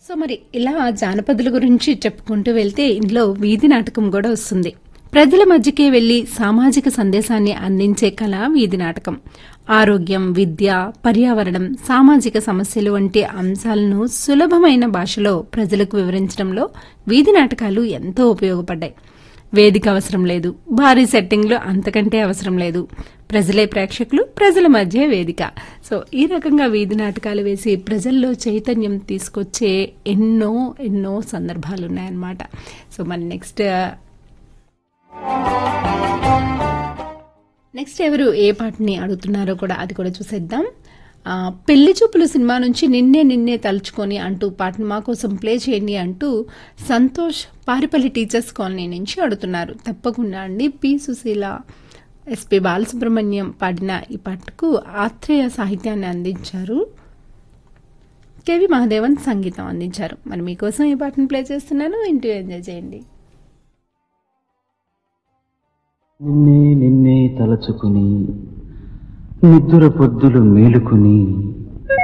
so మరి ఇలా జానపదుల గురించి చెప్పుకుంటూ వెళ్తే ఇందులో వీధి నాటకం కూడా వస్తుంది ప్రజల మధ్యకే వెళ్లి సామాజిక సందేశాన్ని అందించే కళ వీధి నాటకం ఆరోగ్యం విద్య పర్యావరణం సామాజిక సమస్యలు వంటి అంశాలను సులభమైన భాషలో ప్రజలకు వివరించడంలో వీధి నాటకాలు ఎంతో ఉపయోగపడ్డాయి వేదిక అవసరం లేదు భారీ సెట్టింగ్లు అంతకంటే అవసరం లేదు ప్రజలే ప్రేక్షకులు ప్రజల మధ్య వేదిక సో ఈ రకంగా వీధి నాటకాలు వేసి ప్రజల్లో చైతన్యం తీసుకొచ్చే ఎన్నో ఎన్నో సందర్భాలు ఉన్నాయన్నమాట సో మన నెక్స్ట్ నెక్స్ట్ ఎవరు ఏ పాటని అడుగుతున్నారో కూడా అది కూడా చూసేద్దాం ఆ, పెళ్లి చూపులు సినిమా నుంచి నిన్నే నిన్నే తలుచుకొని అంటూ పాటను మా కోసం ప్లే చేయండి అంటూ సంతోష్ పారిపల్లి టీచర్స్ కాలనీ నుంచి అడుగుతున్నారు తప్పకుండా అండి పి సుశీల ఎస్పి బాలసుబ్రహ్మణ్యం పాడిన ఈ పాటకు ఆత్రేయ సాహిత్యాన్ని అందించారు కేవి మహాదేవన్ సంగీతం అందించారు మరి మీకోసం ఈ పాటను ప్లే చేస్తున్నాను ఇంటూ ఎంజాయ్ చేయండి నిన్నే నిన్నే తలచుకుని నిద్దుర పొద్దులు మేలుకుని